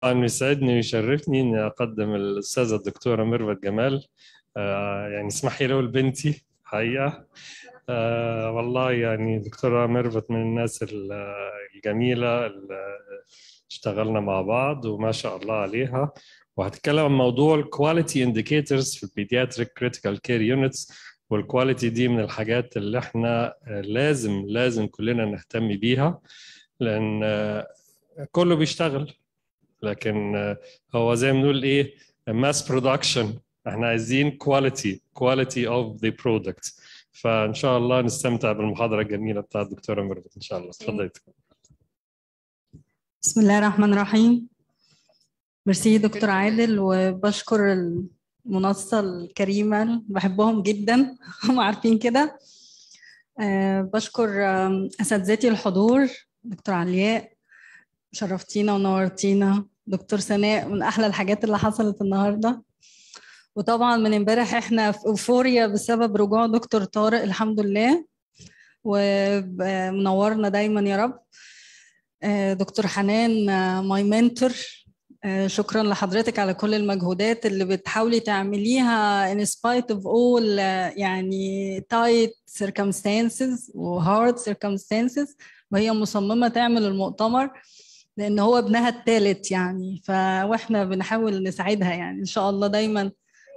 طبعا يسعدني ويشرفني اني اقدم الاستاذه الدكتوره ميرفت جمال آه يعني اسمحي له لبنتي حقيقه آه والله يعني دكتوره ميرفت من الناس الجميله اللي اشتغلنا مع بعض وما شاء الله عليها وهتكلم عن موضوع الكواليتي انديكيتورز في البيدياتريك كريتيكال كير يونتس والكواليتي دي من الحاجات اللي احنا لازم لازم كلنا نهتم بيها لان كله بيشتغل لكن هو زي ما بنقول ايه ماس برودكشن احنا عايزين كواليتي كواليتي اوف ذا برودكت فان شاء الله نستمتع بالمحاضره الجميله بتاعت الدكتوره ميرفت ان شاء الله اتفضلي بسم الله الرحمن الرحيم ميرسي دكتور عادل وبشكر المنصة الكريمة بحبهم جدا هم عارفين كده أه بشكر أساتذتي الحضور دكتور علياء شرفتينا ونورتينا دكتور سناء من أحلى الحاجات اللي حصلت النهاردة وطبعا من امبارح احنا في ايفوريا بسبب رجوع دكتور طارق الحمد لله ومنورنا دايما يا رب دكتور حنان ماي منتور شكرا لحضرتك على كل المجهودات اللي بتحاولي تعمليها in spite of all يعني tight circumstances و hard circumstances وهي مصممة تعمل المؤتمر لأن هو ابنها الثالث يعني ف... واحنا بنحاول نساعدها يعني إن شاء الله دايما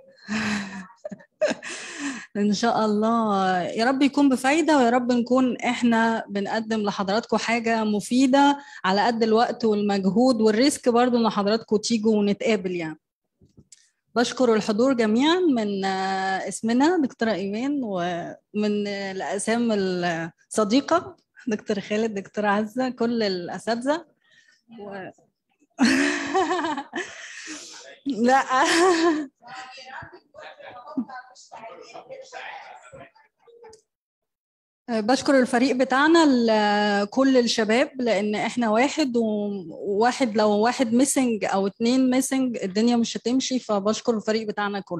ان شاء الله يا رب يكون بفايده ويا رب نكون احنا بنقدم لحضراتكم حاجه مفيده على قد الوقت والمجهود والريسك برضو ان حضراتكم تيجوا ونتقابل يعني بشكر الحضور جميعا من اسمنا دكتوره ايمان ومن الاسام الصديقه دكتور خالد دكتور عزه كل الاساتذه و... لا بشكر الفريق بتاعنا كل الشباب لان احنا واحد وواحد لو واحد ميسنج او اتنين ميسنج الدنيا مش هتمشي فبشكر الفريق بتاعنا كله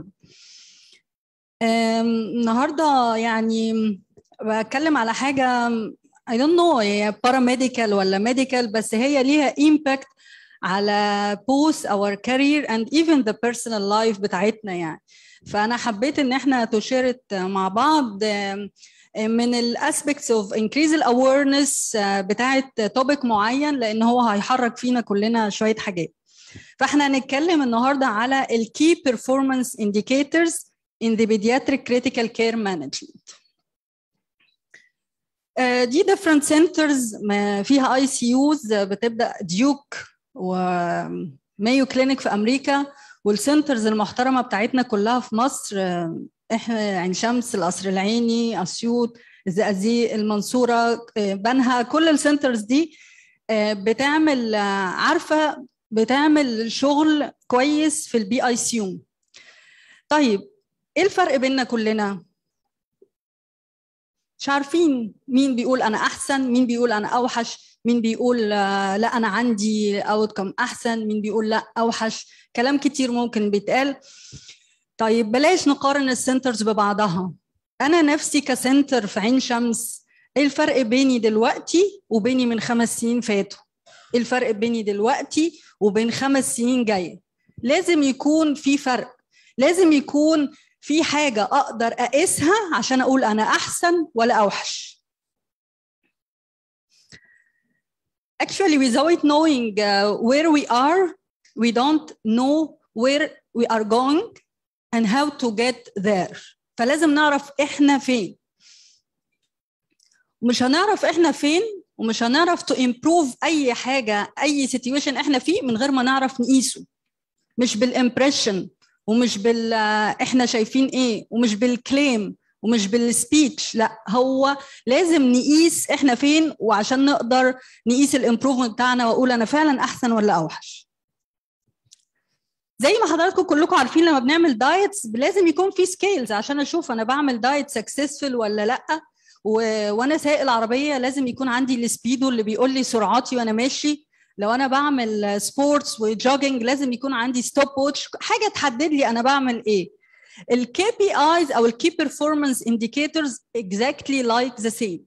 النهارده يعني بتكلم على حاجه I don't know هي باراميديكال ولا ميديكال بس هي ليها impact على both our career and even the personal life بتاعتنا يعني فانا حبيت ان احنا تشارك مع بعض من الاسبكتس اوف انكريز الاويرنس بتاعت توبيك معين لان هو هيحرك فينا كلنا شويه حاجات فاحنا هنتكلم النهارده على الكي بيرفورمانس انديكيتورز in the pediatric critical care management دي different centers فيها اي سي يوز بتبدا ديوك ومايو كلينيك في امريكا والسنترز المحترمه بتاعتنا كلها في مصر احنا عين شمس القصر العيني اسيوط الزقازيق المنصوره بنها كل السنترز دي بتعمل عارفه بتعمل شغل كويس في البي اي سيوم طيب ايه الفرق بيننا كلنا مش عارفين مين بيقول انا احسن مين بيقول انا اوحش مين بيقول لا انا عندي اوتكم احسن مين بيقول لا اوحش كلام كتير ممكن بيتقال طيب بلاش نقارن السنترز ببعضها انا نفسي كسنتر في عين شمس ايه الفرق بيني دلوقتي وبيني من خمس سنين فاتوا ايه الفرق بيني دلوقتي وبين خمس سنين جايه لازم يكون في فرق لازم يكون في حاجه اقدر اقيسها عشان اقول انا احسن ولا اوحش actually without knowing uh, where we are we don't know where we are going and how to get there فلازم نعرف احنا فين مش هنعرف احنا فين ومش هنعرف to improve اي حاجه اي situation احنا فيه من غير ما نعرف نقيسه مش بالامبريشن ومش بال احنا شايفين ايه ومش بالكليم ومش بالسبيتش لا هو لازم نقيس احنا فين وعشان نقدر نقيس الامبروفمنت بتاعنا واقول انا فعلا احسن ولا اوحش زي ما حضراتكم كلكم عارفين لما بنعمل دايتس لازم يكون في سكيلز عشان اشوف انا بعمل دايت سكسسفل ولا لا و... وانا سايق العربيه لازم يكون عندي السبيدو اللي بيقول لي سرعاتي وانا ماشي لو انا بعمل سبورتس وجوجينج لازم يكون عندي ستوب ووتش حاجه تحدد لي انا بعمل ايه الكي بي ايز او الكي بيرفورمانس انديكيتورز exactly like the same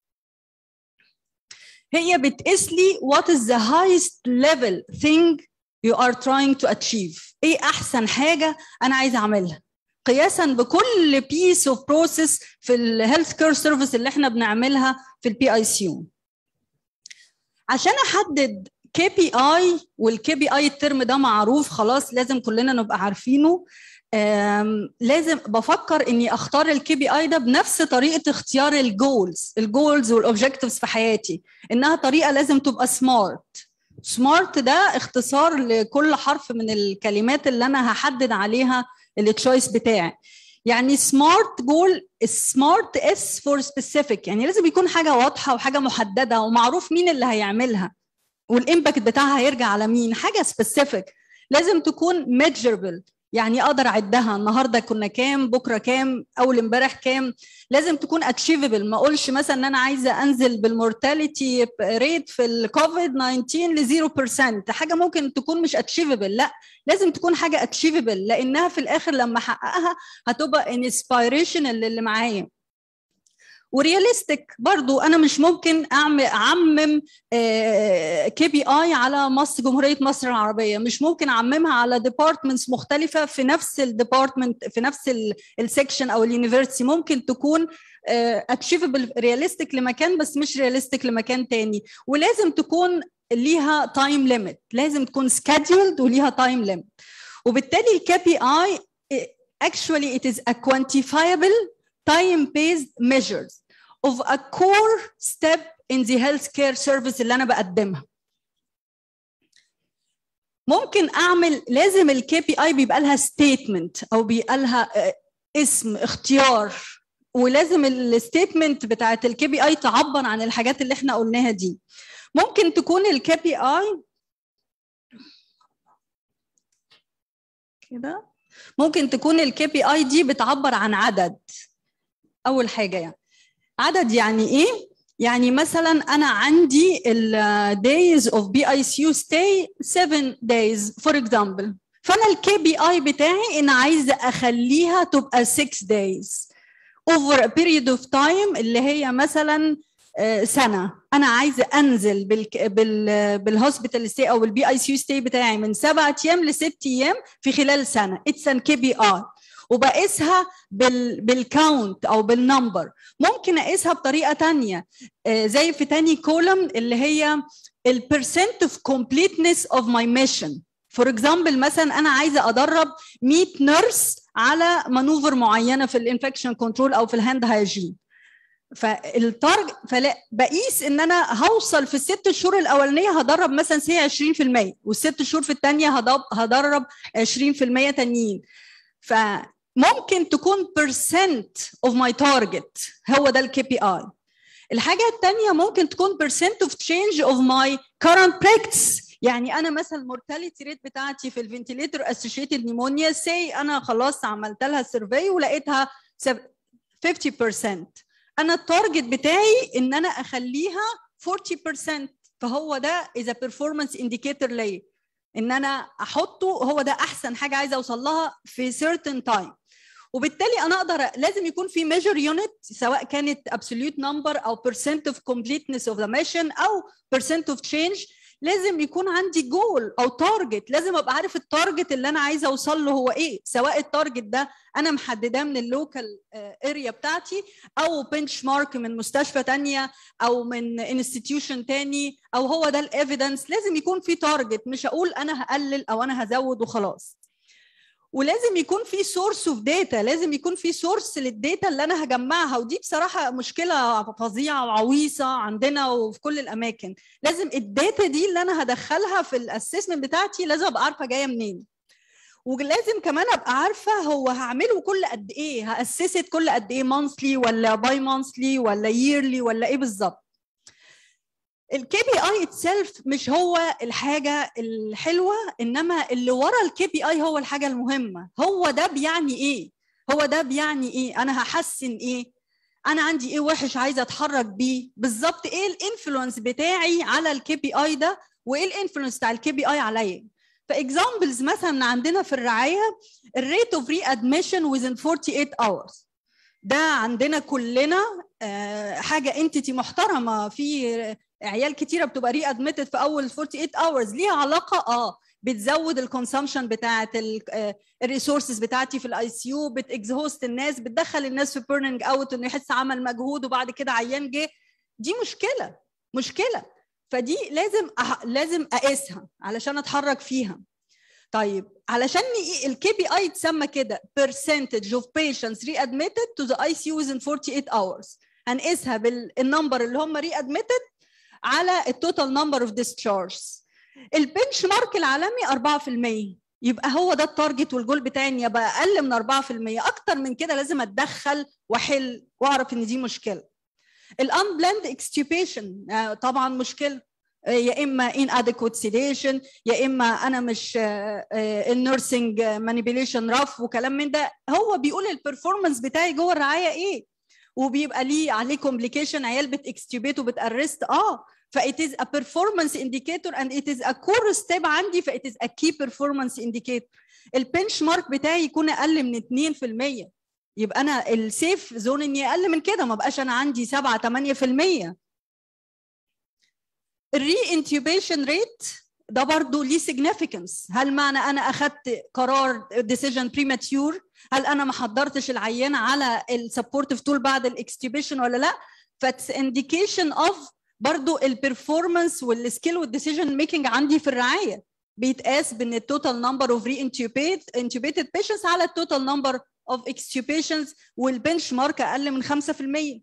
هي بتقيس لي what is the highest level thing you are trying to achieve ايه احسن حاجه انا عايزه اعملها قياسا بكل بيس اوف بروسيس في الهيلث كير سيرفيس اللي احنا بنعملها في البي اي سي يو عشان احدد كي بي اي والكي بي اي الترم ده معروف خلاص لازم كلنا نبقى عارفينه لازم بفكر اني اختار الكي بي اي ده بنفس طريقه اختيار الجولز الجولز والاوبجكتيفز في حياتي انها طريقه لازم تبقى سمارت سمارت ده اختصار لكل حرف من الكلمات اللي انا هحدد عليها التشويس بتاعي يعني سمارت جول سمارت اس فور سبيسيفيك يعني لازم يكون حاجه واضحه وحاجه محدده ومعروف مين اللي هيعملها والامباكت بتاعها هيرجع على مين حاجه سبيسيفيك لازم تكون ميجربل يعني اقدر اعدها النهارده كنا كام بكره كام اول امبارح كام لازم تكون اتشيفبل ما اقولش مثلا ان انا عايزه انزل بالمورتاليتي ريت في الكوفيد 19 ل 0% حاجه ممكن تكون مش اتشيفبل لا لازم تكون حاجه اتشيفبل لانها في الاخر لما احققها هتبقى انسبيريشن اللي معايا ورياليستيك برضو انا مش ممكن اعمل اعمم كي بي اي على مصر جمهوريه مصر العربيه مش ممكن اعممها على ديبارتمنتس مختلفه في نفس الديبارتمنت في نفس السكشن او اليونيفرسيتي ممكن تكون اتشيفبل رياليستيك لمكان بس مش رياليستيك لمكان تاني ولازم تكون ليها تايم ليميت لازم تكون سكادولد وليها تايم ليميت وبالتالي الكي بي اي actually it is a quantifiable time-based measures of a core step in the healthcare service اللي انا بقدمها. ممكن اعمل لازم الكي بي اي بيبقى لها ستيتمنت او بيبقى لها اسم اختيار ولازم الستيتمنت بتاعت الكي بي اي تعبر عن الحاجات اللي احنا قلناها دي. ممكن تكون الكي بي اي كده ممكن تكون الكي بي اي دي بتعبر عن عدد اول حاجه يعني عدد يعني ايه يعني مثلا انا عندي ال days of BICU stay 7 days for example فانا الكي بي اي بتاعي ان عايزه اخليها تبقى 6 days over a period of time اللي هي مثلا سنه انا عايزه انزل بال بال بالهوسبيتال ستي او البي اي سي ستي بتاعي من سبعة ايام لست ايام في خلال سنه اتس ان كي بي اي وبقيسها بال بالكاونت او بالنمبر ممكن اقيسها بطريقه تانية زي في تاني كولم اللي هي البرسنت اوف كومبليتنس اوف ماي ميشن فور اكزامبل مثلا انا عايزه ادرب 100 نيرس على مانوفر معينه في الانفكشن كنترول او في الهاند هايجين فالتارج فلا بقيس ان انا هوصل في الست شهور الاولانيه هدرب مثلا سي 20% والست شهور في الثانيه هدرب 20% تانيين فممكن تكون percent of my target هو ده الكي بي اي الحاجه الثانيه ممكن تكون percent of change of my current practice يعني انا مثلا المورتاليتي ريت بتاعتي في الفنتيليتر اسوشيتد نيمونيا سي انا خلاص عملت لها سيرفي ولقيتها 50% انا التارجت بتاعي ان انا اخليها 40% فهو ده اذا بيرفورمانس انديكيتور ليا ان انا احطه هو ده احسن حاجه عايزه اوصل لها في certain time وبالتالي انا اقدر لازم يكون في ميجر يونت سواء كانت absolute number او percent of completeness of the mission او percent of change لازم يكون عندي جول او تارجت لازم ابقى عارف التارجت اللي انا عايزه اوصل له هو ايه سواء التارجت ده انا محدداه من اللوكال اريا بتاعتي او بنش مارك من مستشفى تانية او من انستتيوشن تاني او هو ده الايفيدنس لازم يكون في تارجت مش هقول انا هقلل او انا هزود وخلاص ولازم يكون في سورس اوف داتا لازم يكون في سورس للداتا اللي انا هجمعها ودي بصراحه مشكله فظيعه وعويصه عندنا وفي كل الاماكن لازم الداتا دي اللي انا هدخلها في الاسسمنت بتاعتي لازم ابقى عارفه جايه منين ولازم كمان ابقى عارفه هو هعمله كل قد ايه هاسست كل قد ايه مانثلي ولا باي مانثلي ولا ييرلي ولا ايه بالظبط الكي بي اي اتسلف مش هو الحاجه الحلوه انما اللي ورا الكي بي اي هو الحاجه المهمه هو ده بيعني ايه هو ده بيعني ايه انا هحسن ايه انا عندي ايه وحش عايزه اتحرك بيه بالظبط ايه الانفلونس بتاعي على الكي بي اي ده وايه الانفلونس بتاع الكي بي اي عليا فاكزامبلز مثلا عندنا في الرعايه الريت اوف ري ادميشن within 48 hours ده عندنا كلنا حاجه انتيتي محترمه في عيال كتيره بتبقى ري ادميتد في اول 48 اورز ليها علاقه اه بتزود الكونسامشن بتاعه الريسورسز بتاعتي في الاي سي يو بتاكزهوست الناس بتدخل الناس في بيرنينج اوت انه يحس عمل مجهود وبعد كده عيان جه دي مشكله مشكله فدي لازم أح... لازم اقيسها علشان اتحرك فيها طيب علشان الكي بي اي تسمى كده percentage of patients readmitted to the ICU within 48 hours هنقيسها بالنمبر اللي هم readmitted على التوتال نمبر اوف discharges البنش مارك العالمي 4% يبقى هو ده التارجت والجول بتاعي اني ابقى اقل من 4% اكتر من كده لازم اتدخل واحل واعرف ان دي مشكله الانبلاند اكستيوبيشن طبعا مشكله يا اما inadequate sedation يا اما انا مش النيرسينج مانيبيوليشن رف وكلام من ده هو بيقول البرفورمانس بتاعي جوه الرعايه ايه وبيبقى ليه عليه كومبليكيشن عيال بتكستيوبيت وبتارست اه فإت is a performance indicator and it is a core step عندي فإت is a key performance indicator البنش مارك بتاعي يكون اقل من 2% يبقى انا السيف زون اني اقل من كده ما بقاش انا عندي 7 8% الري انتيوبيشن ريت ده برضه ليه significance هل معنى انا اخذت قرار decision premature هل انا ما حضرتش العيان على السبورتيف تول بعد الاكستيوبيشن ولا لا فاتس indication of برضو البرفورمانس والسكيل والديسيجن ميكنج عندي في الرعايه بيتقاس بان التوتال نمبر اوف ري انتوبيتد بيشنتس على التوتال نمبر اوف اكستوبيشنز والبنش مارك اقل من 5%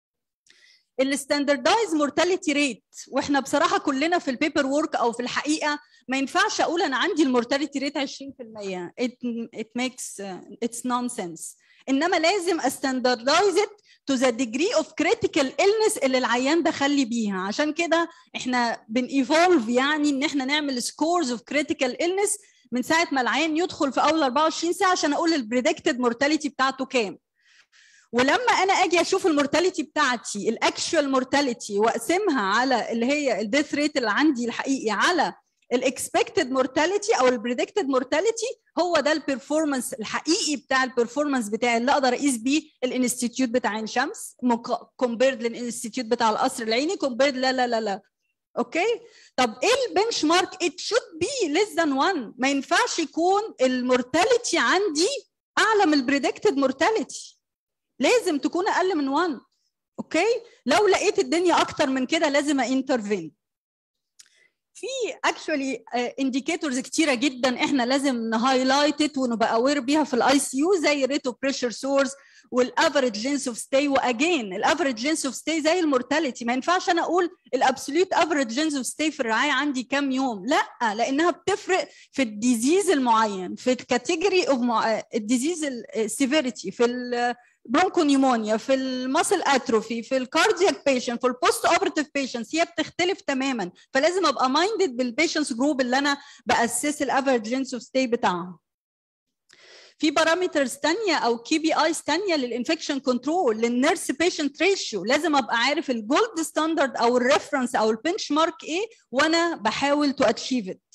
الستاندردايز مورتاليتي ريت واحنا بصراحه كلنا في البيبر وورك او في الحقيقه ما ينفعش اقول انا عندي المورتاليتي ريت 20% it, it makes uh, it's nonsense انما لازم استاندردايز to the degree of critical illness اللي العيان دخل لي بيها عشان كده احنا بنيفولف يعني ان احنا نعمل سكورز اوف critical illness من ساعه ما العيان يدخل في اول 24 ساعه عشان اقول البريدكتد مورتاليتي بتاعته كام ولما انا اجي اشوف المورتاليتي بتاعتي الاكشوال مورتاليتي واقسمها على اللي هي الديث ريت اللي عندي الحقيقي على الاكسبكتد مورتاليتي او البريدكتد مورتاليتي هو ده البرفورمانس الحقيقي بتاع البرفورمانس بتاعي اللي اقدر اقيس بيه الانستيتيوت بتاع عين شمس كومبيرد للانستيتيوت بتاع القصر العيني كومبيرد لا لا لا لا اوكي طب ايه البنش مارك ات شود بي ليس ذان 1 ما ينفعش يكون المورتاليتي عندي اعلى من البريدكتد مورتاليتي لازم تكون اقل من 1 اوكي لو لقيت الدنيا اكتر من كده لازم انترفين في اكشولي انديكيتورز كتيره جدا احنا لازم نهايلايت ونبقى اوير بيها في الاي سي يو زي ريت اوف بريشر سورس والافريج لينس اوف ستاي واجين الافريج لينس اوف ستاي زي المورتاليتي ما ينفعش انا اقول الابسوليوت افريج لينس اوف ستاي في الرعايه عندي كام يوم لا لانها بتفرق في الديزيز المعين في الكاتيجوري اوف مع... الديزيز السيفيريتي في ال برونكونيمونيا في الماسل اتروفي في الكاردياك بيشنت في البوست اوبرتيف بيشنتس هي بتختلف تماما فلازم ابقى مايندد بالبيشنتس جروب اللي انا باسس الافرج لينس اوف ستي بتاعهم في بارامترز ثانيه او كي بي ايز ثانيه للانفكشن كنترول للنيرس بيشنت ريشيو لازم ابقى عارف الجولد ستاندرد او الريفرنس او البنش مارك ايه وانا بحاول تو اتشيف ات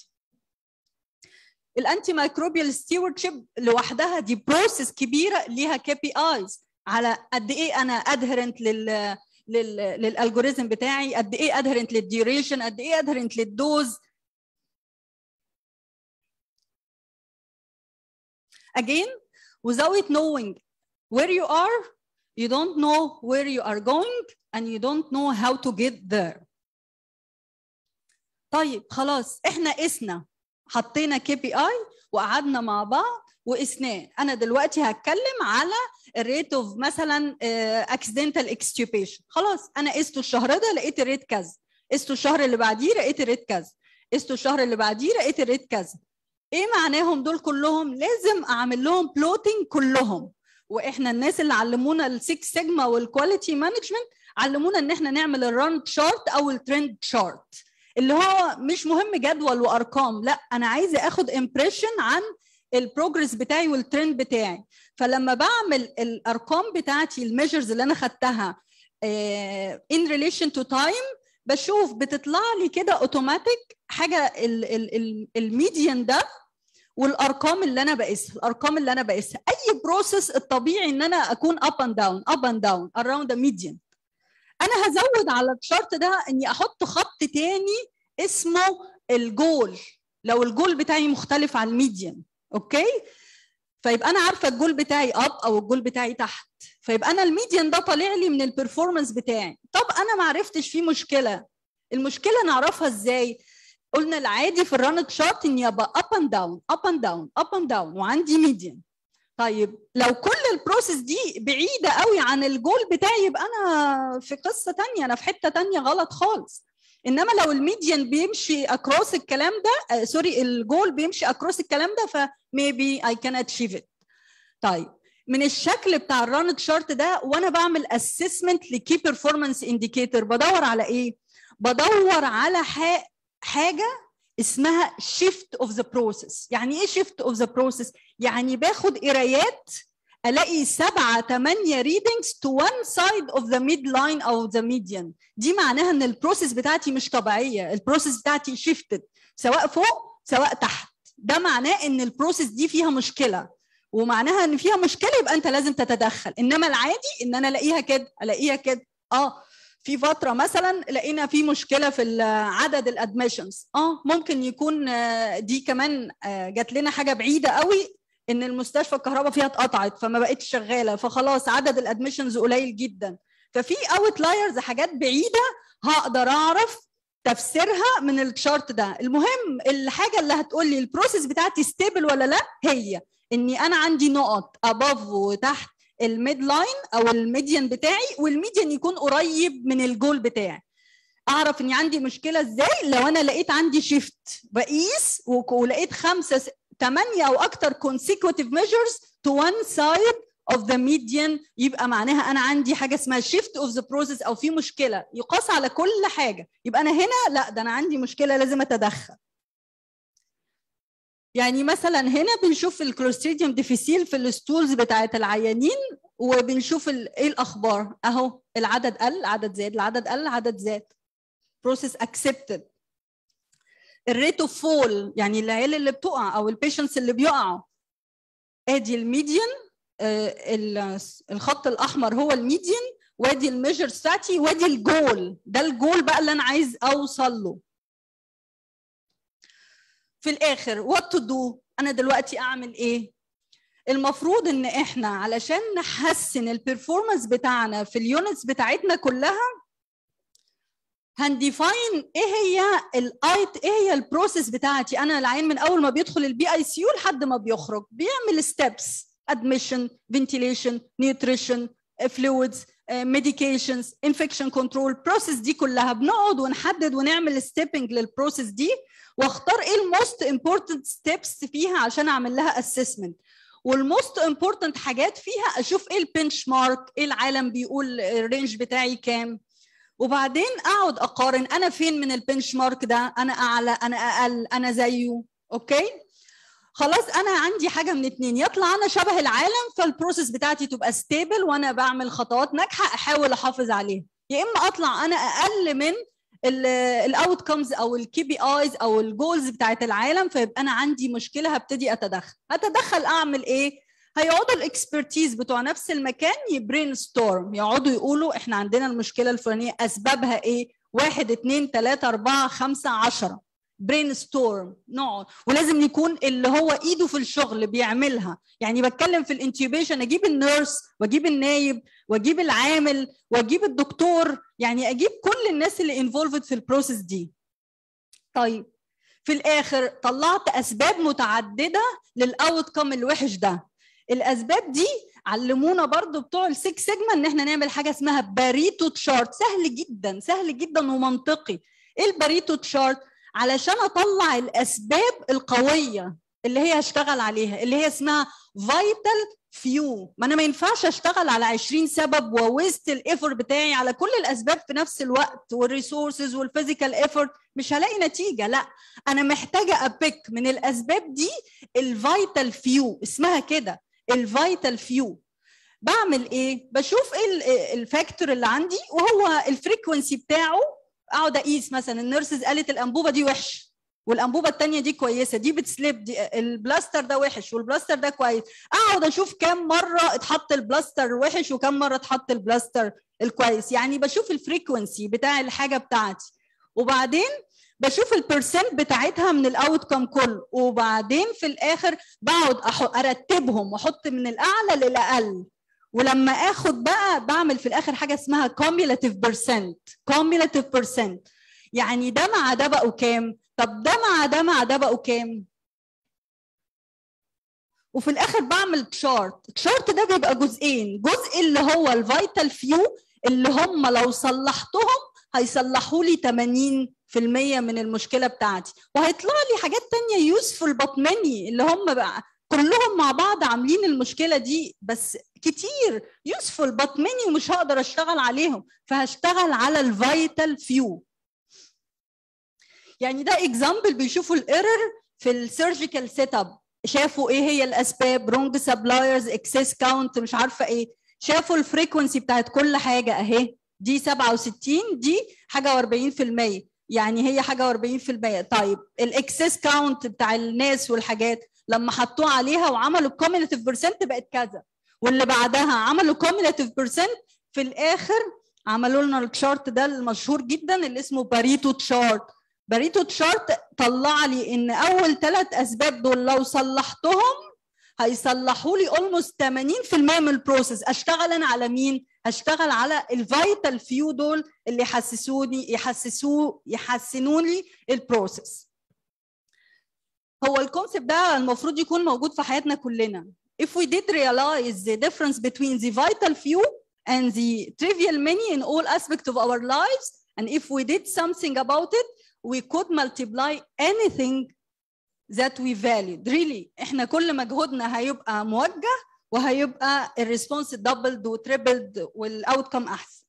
الانتي مايكروبيال ستيوردشيب لوحدها دي بروسيس كبيره ليها كي بي ايز على قد ايه انا ادهرنت لل لل للالجوريزم بتاعي قد ايه ادهرنت للديوريشن قد ايه ادهرنت للدوز again without knowing where you are you don't know where you are going and you don't know how to get there طيب خلاص احنا قسنا حطينا كي بي اي وقعدنا مع بعض وقسناه انا دلوقتي هتكلم على الريت اوف مثلا اكسيدنتال اكستيوبيشن خلاص انا قسته الشهر ده لقيت الريت كذا قسته الشهر اللي بعديه لقيت الريت كذا قسته الشهر اللي بعديه لقيت الريت كذا ايه معناهم دول كلهم لازم اعمل لهم بلوتنج كلهم واحنا الناس اللي علمونا السكس سيجما والكواليتي مانجمنت علمونا ان احنا نعمل الران شارت او الترند شارت اللي هو مش مهم جدول وارقام لا انا عايزه اخد امبريشن عن البروجرس بتاعي والترند بتاعي فلما بعمل الارقام بتاعتي الميجرز اللي انا خدتها ان ريليشن تو تايم بشوف بتطلع لي كده اوتوماتيك حاجه الميديان ده والارقام اللي انا بقيسها الارقام اللي انا بقيسها اي بروسيس الطبيعي ان انا اكون اب اند داون اب اند داون اراوند ذا ميديان انا هزود على الشارت ده اني احط خط تاني اسمه الجول لو الجول بتاعي مختلف عن الميديان اوكي فيبقى انا عارفه الجول بتاعي اب او الجول بتاعي تحت فيبقى انا الميديان ده طالع لي من البرفورمانس بتاعي طب انا ما عرفتش في مشكله المشكله نعرفها ازاي قلنا العادي في الران تشارت اني ابقى اب اند داون اب اند داون اب اند داون وعندي ميديان طيب لو كل البروسيس دي بعيده قوي عن الجول بتاعي يبقى انا في قصه تانية انا في حته تانية غلط خالص انما لو الميديان بيمشي اكروس الكلام ده آه سوري الجول بيمشي اكروس الكلام ده ف maybe I can achieve it طيب من الشكل بتاع الران تشارت ده وانا بعمل اسسمنت لكي بيرفورمانس انديكيتور بدور على ايه بدور على حاجه اسمها شيفت اوف ذا بروسيس يعني ايه شيفت اوف ذا بروسيس يعني باخد قرايات الاقي سبعة ثمانية ريدنجز تو وان سايد اوف ذا ميد لاين او ذا ميديان دي معناها ان البروسيس بتاعتي مش طبيعية البروسيس بتاعتي شيفتد سواء فوق سواء تحت ده معناه ان البروسيس دي فيها مشكلة ومعناها ان فيها مشكلة يبقى انت لازم تتدخل انما العادي ان انا الاقيها كده الاقيها كده اه في فترة مثلا لقينا في مشكلة في عدد الادميشنز اه ممكن يكون دي كمان جات لنا حاجة بعيدة قوي ان المستشفى الكهرباء فيها اتقطعت فما بقتش شغالة فخلاص عدد الادميشنز قليل جدا ففي اوت لايرز حاجات بعيدة هقدر اعرف تفسيرها من الشارت ده المهم الحاجة اللي هتقول لي البروسيس بتاعتي ستيبل ولا لا هي اني انا عندي نقط اباف وتحت الميد لاين او الميديان بتاعي والميديان يكون قريب من الجول بتاعي اعرف اني عندي مشكله ازاي لو انا لقيت عندي شيفت بقيس ولقيت خمسه ثمانيه او اكتر consecutive measures to one side of the median يبقى معناها انا عندي حاجه اسمها shift of the process او في مشكله يقاس على كل حاجه يبقى انا هنا لا ده انا عندي مشكله لازم اتدخل يعني مثلا هنا بنشوف الكلوستريديوم ديفيسيل في الستولز بتاعه العيانين وبنشوف ايه الاخبار اهو العدد قل العدد زاد العدد قل العدد زاد بروسيس اكسبتد الريت اوف فول يعني العيال اللي بتقع او البيشنتس اللي بيقعوا ادي الميديان آه الخط الاحمر هو الميديان وادي الميجرز بتاعتي وادي الجول ده الجول بقى اللي انا عايز اوصل له في الاخر وات تو دو انا دلوقتي اعمل ايه المفروض ان احنا علشان نحسن البرفورمانس بتاعنا في اليونتس بتاعتنا كلها هنديفاين ايه هي الايت ايه هي البروسيس بتاعتي انا العين من اول ما بيدخل البي اي سي يو لحد ما بيخرج بيعمل ستيبس ادميشن فنتيليشن نيوتريشن فلويدز ميديكيشنز انفكشن كنترول بروسيس دي كلها بنقعد ونحدد ونعمل ستيبنج للبروسيس دي واختار ايه الموست امبورتنت ستيبس فيها عشان اعمل لها اسسمنت والموست امبورتنت حاجات فيها اشوف ايه البنش مارك ايه العالم بيقول الرينج بتاعي كام وبعدين اقعد اقارن انا فين من البنش مارك ده انا اعلى انا اقل انا زيه اوكي خلاص انا عندي حاجه من اتنين يطلع انا شبه العالم فالبروسيس بتاعتي تبقى ستيبل وانا بعمل خطوات ناجحه احاول احافظ عليها يا اما اطلع انا اقل من الاوت كومز او الكي بي ايز او الجولز بتاعت العالم فيبقى انا عندي مشكله هبتدي اتدخل هتدخل اعمل ايه هيقعدوا الاكسبرتيز بتوع نفس المكان يبرين ستورم يقعدوا يقولوا احنا عندنا المشكله الفلانيه اسبابها ايه واحد اتنين تلاته اربعه خمسه عشره برين ستورم نقعد ولازم يكون اللي هو ايده في الشغل بيعملها يعني بتكلم في الانتيوبيشن اجيب النيرس واجيب النايب واجيب العامل واجيب الدكتور يعني اجيب كل الناس اللي انفولفد في البروسيس دي طيب في الاخر طلعت اسباب متعدده للاوت كم الوحش ده الاسباب دي علمونا برضو بتوع السكس سيجما ان احنا نعمل حاجه اسمها باريتو تشارت سهل جدا سهل جدا ومنطقي ايه الباريتو تشارت علشان اطلع الاسباب القويه اللي هي هشتغل عليها اللي هي اسمها فايتال فيو ما انا ما ينفعش اشتغل على 20 سبب وويست الايفورت بتاعي على كل الاسباب في نفس الوقت والريسورسز والفيزيكال ايفورت مش هلاقي نتيجه لا انا محتاجه ابيك من الاسباب دي الفايتال فيو اسمها كده الفايتال فيو بعمل ايه بشوف ايه الفاكتور اللي عندي وهو الفريكونسي بتاعه اقعد اقيس مثلا النيرسز قالت الانبوبه دي وحش والانبوبه الثانيه دي كويسه دي بتسليب دي البلاستر ده وحش والبلاستر ده كويس اقعد اشوف كام مره اتحط البلاستر وحش وكم مره اتحط البلاستر الكويس يعني بشوف الفريكونسي بتاع الحاجه بتاعتي وبعدين بشوف البرسنت بتاعتها من الاوت كم كله وبعدين في الاخر بقعد ارتبهم واحط من الاعلى للاقل ولما اخد بقى بعمل في الاخر حاجه اسمها cumulative percent cumulative percent يعني ده مع ده بقوا كام طب ده مع ده مع ده بقوا كام وفي الاخر بعمل تشارت التشارت ده بيبقى جزئين جزء اللي هو الفيتال فيو اللي هم لو صلحتهم هيصلحوا لي 80% من المشكله بتاعتي وهيطلع لي حاجات تانية يوسفول بط مني اللي هم بقى كلهم مع بعض عاملين المشكله دي بس كتير يوسفول بط مني ومش هقدر اشتغل عليهم فهشتغل على الفيتال فيو يعني ده اكزامبل بيشوفوا الايرور في السيرجيكال سيت اب شافوا ايه هي الاسباب رونج سبلايرز اكسس كاونت مش عارفه ايه شافوا الفريكونسي بتاعت كل حاجه اهي دي 67 دي حاجه و40% يعني هي حاجه و40% طيب الاكسس كاونت بتاع الناس والحاجات لما حطوه عليها وعملوا الكوميوليتيف بيرسنت بقت كذا واللي بعدها عملوا كوميوليتيف بيرسنت في الاخر عملوا لنا التشارت ده المشهور جدا اللي اسمه باريتو تشارت باريتو تشارت طلع لي ان اول ثلاث اسباب دول لو صلحتهم هيصلحوا لي اولموست 80% من البروسيس اشتغل انا على مين هشتغل على الفيتال فيو دول اللي يحسسوني يحسسوا يحسنوا لي البروسيس هو الكونسيبت ده المفروض يكون موجود في حياتنا كلنا if we did realize the difference between the vital few and the trivial many in all aspects of our lives and if we did something about it we could multiply anything that we valued really احنا كل مجهودنا هيبقى موجه وهيبقى الريسبونس دبلد وتريبلد والاوتكم احسن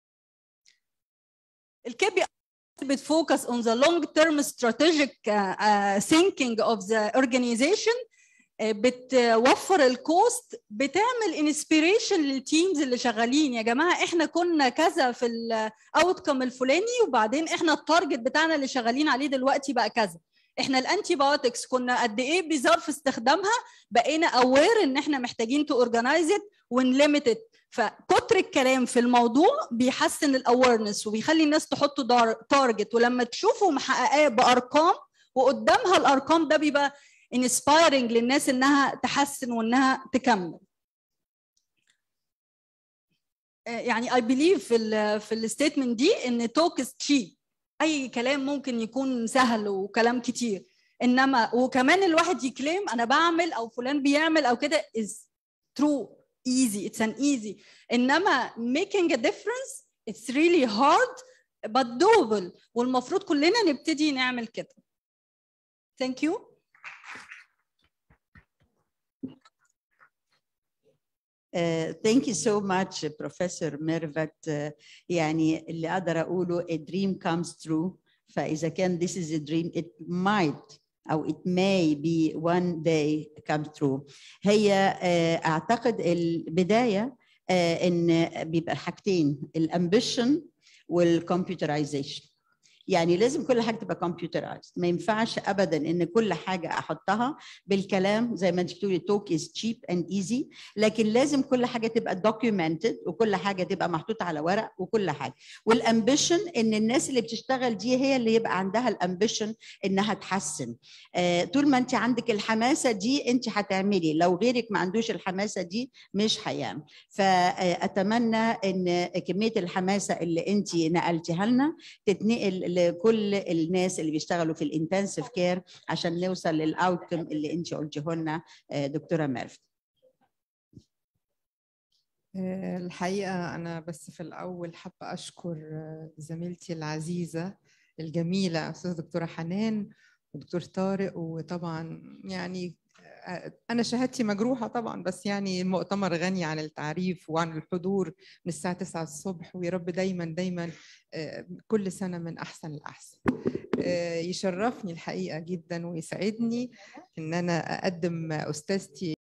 الكي بي بتفوكس on the long term strategic uh, uh, thinking of the organization بتوفر الكوست بتعمل انسبيريشن للتيمز اللي شغالين يا جماعه احنا كنا كذا في الاوتكم الفلاني وبعدين احنا التارجت بتاعنا اللي شغالين عليه دلوقتي بقى كذا احنا الانتي بايوتكس كنا قد ايه بظرف استخدامها بقينا اوير ان احنا محتاجين تو اورجنايز ات ونليميتد فكتر الكلام في الموضوع بيحسن الاويرنس وبيخلي الناس تحط تارجت ولما تشوفوا محققاه بارقام وقدامها الارقام ده بيبقى انسبايرنج للناس انها تحسن وانها تكمل يعني اي بليف في ال في الستيتمنت دي ان توك از تشيب اي كلام ممكن يكون سهل وكلام كتير انما وكمان الواحد يكلم انا بعمل او فلان بيعمل او كده از ترو easy it's an easy انما making a difference it's really hard but doable والمفروض كلنا نبتدي نعمل كده thank you Uh, thank you so much Professor Mervat uh, يعني اللي أقدر أقوله a dream comes true فإذا كان this is a dream it might أو it may be one day come true هي uh, أعتقد البداية uh, إن بيبقى حاجتين الامبيشن والكمبيوترايزيشن يعني لازم كل حاجه تبقى كمبيوترايزد ما ينفعش ابدا ان كل حاجه احطها بالكلام زي ما انت بتقولي توك از تشيب اند ايزي لكن لازم كل حاجه تبقى دوكيومنتد وكل حاجه تبقى محطوطه على ورق وكل حاجه والامبيشن ان الناس اللي بتشتغل دي هي اللي يبقى عندها الامبيشن انها تحسن آه طول ما انت عندك الحماسه دي انت هتعملي لو غيرك ما عندوش الحماسه دي مش هيعمل فاتمنى ان كميه الحماسه اللي انت نقلتيها لنا تتنقل لكل الناس اللي بيشتغلوا في الانتنسيف كير عشان نوصل للاوتكم اللي انت قلتيه لنا دكتوره ميرفت الحقيقه انا بس في الاول حابه اشكر زميلتي العزيزه الجميله استاذه دكتوره حنان ودكتور طارق وطبعا يعني أنا شهادتي مجروحة طبعا بس يعني المؤتمر غني عن التعريف وعن الحضور من الساعة 9 الصبح ويا رب دايما دايما كل سنة من أحسن لأحسن يشرفني الحقيقة جدا ويسعدني إن أنا أقدم أستاذتي